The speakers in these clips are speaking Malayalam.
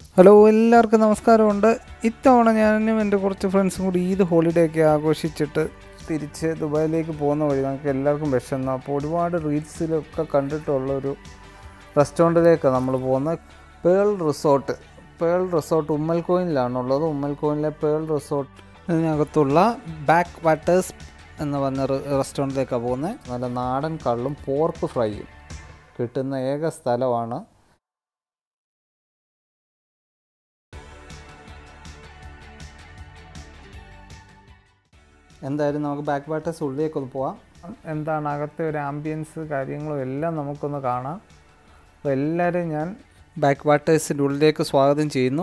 ഹലോ എല്ലാവർക്കും നമസ്കാരമുണ്ട് ഇത്തവണ ഞാനും എൻ്റെ കുറച്ച് ഫ്രണ്ട്സും കൂടി ഈദ് ഹോളിഡേ ഒക്കെ ആഘോഷിച്ചിട്ട് തിരിച്ച് ദുബായിലേക്ക് പോകുന്ന വഴി നമുക്ക് എല്ലാവർക്കും വിഷമം അപ്പോൾ ഒരുപാട് റീൽസിലൊക്കെ കണ്ടിട്ടുള്ള ഒരു റെസ്റ്റോറൻറ്റിലേക്കാണ് നമ്മൾ പോകുന്നത് പേൾ റിസോർട്ട് പേൾ റിസോർട്ട് ഉമ്മൽ കോയിനിലാണുള്ളത് ഉമ്മൽ കോയിനിലെ പേൾ റിസോർട്ട് ഇതിനകത്തുള്ള ബാക്ക് വാട്ടേഴ്സ് എന്ന് പറഞ്ഞ റെസ്റ്റോറൻറ്റിലേക്കാണ് പോകുന്നത് നല്ല നാടൻ കള്ളും പോർക്ക് ഫ്രൈയും കിട്ടുന്ന ഏക സ്ഥലമാണ് എന്തായാലും നമുക്ക് ബാക്ക് വാട്ടേഴ്സ് ഉള്ളിലേക്ക് ഒന്ന് പോവാം എന്താണ് അകത്തെ ഒരു ആംബിയൻസ് കാര്യങ്ങളും എല്ലാം നമുക്കൊന്ന് കാണാം അപ്പോൾ എല്ലാവരും ഞാൻ ബാക്ക് വാട്ടേഴ്സിൻ്റെ ഉള്ളിലേക്ക് സ്വാഗതം ചെയ്യുന്നു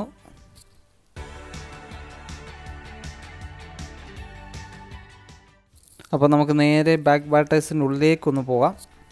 അപ്പോൾ നമുക്ക് നേരെ ബാക്ക് വാട്ടേഴ്സിൻ്റെ ഉള്ളിലേക്കൊന്ന് പോകാം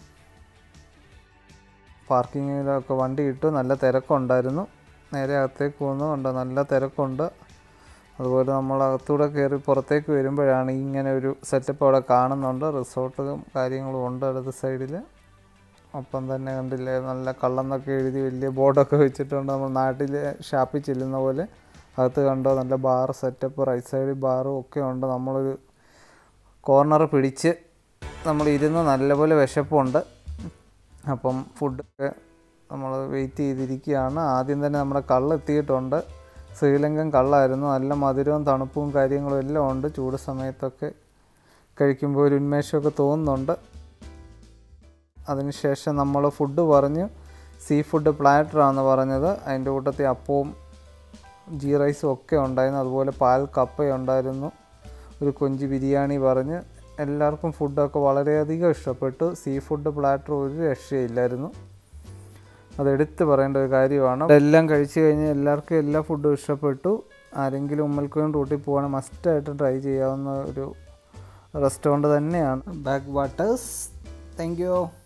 പാർക്കിങ്ങിലൊക്കെ വണ്ടി ഇട്ടു നല്ല തിരക്കുണ്ടായിരുന്നു നേരെ അകത്തേക്ക് പോകുന്നു ഉണ്ട് നല്ല തിരക്കുണ്ട് അതുപോലെ നമ്മൾ അകത്തൂടെ കയറി പുറത്തേക്ക് വരുമ്പോഴാണ് ഇങ്ങനെ ഒരു സെറ്റപ്പ് അവിടെ കാണുന്നുണ്ട് റിസോർട്ടും കാര്യങ്ങളും ഉണ്ട് അടുത്ത സൈഡിൽ ഒപ്പം തന്നെ കണ്ടില്ലേ നല്ല കള്ളെന്നൊക്കെ എഴുതി വലിയ ബോർഡൊക്കെ വെച്ചിട്ടുണ്ട് നമ്മൾ നാട്ടിൽ ഷാപ്പിൽ ചെല്ലുന്ന പോലെ അകത്ത് കണ്ടോ നല്ല ബാർ സെറ്റപ്പ് റൈറ്റ് സൈഡിൽ ബാറും ഒക്കെ ഉണ്ട് നമ്മളൊരു കോർണർ പിടിച്ച് നമ്മൾ ഇരുന്ന് നല്ലപോലെ വിശപ്പുണ്ട് അപ്പം ഫുഡൊക്കെ നമ്മൾ വെയിറ്റ് ചെയ്തിരിക്കുകയാണ് ആദ്യം തന്നെ നമ്മുടെ കള്ള് എത്തിയിട്ടുണ്ട് ശ്രീലങ്കൻ കള്ളായിരുന്നു നല്ല മധുരവും തണുപ്പും കാര്യങ്ങളും എല്ലാം ഉണ്ട് ചൂട് സമയത്തൊക്കെ കഴിക്കുമ്പോൾ ഒരു ഉന്മേഷമൊക്കെ തോന്നുന്നുണ്ട് അതിനുശേഷം നമ്മൾ ഫുഡ് പറഞ്ഞു സീ ഫുഡ് പ്ലാറ്ററാണെന്ന് പറഞ്ഞത് അതിൻ്റെ കൂട്ടത്തിൽ അപ്പവും ജി റൈസും ഒക്കെ ഉണ്ടായിരുന്നു അതുപോലെ പാൽ കപ്പയുണ്ടായിരുന്നു ഒരു കൊഞ്ച് ബിരിയാണി പറഞ്ഞ് എല്ലാവർക്കും ഫുഡൊക്കെ വളരെയധികം ഇഷ്ടപ്പെട്ടു സീ ഫുഡ് പ്ലാറ്റർ ഒരു രക്ഷയില്ലായിരുന്നു അത് എടുത്ത് പറയേണ്ട ഒരു കാര്യമാണ് എല്ലാം കഴിച്ചു കഴിഞ്ഞ് എല്ലാവർക്കും എല്ലാ ഫുഡും ഇഷ്ടപ്പെട്ടു ആരെങ്കിലും ഉമ്മൽക്കോയും റൂട്ടിൽ പോകണം മസ്റ്റായിട്ട് ട്രൈ ചെയ്യാവുന്ന ഒരു റെസ്റ്റോറൻറ്റ് തന്നെയാണ് ബാക്ക് വാട്ടേഴ്സ് താങ്ക് യു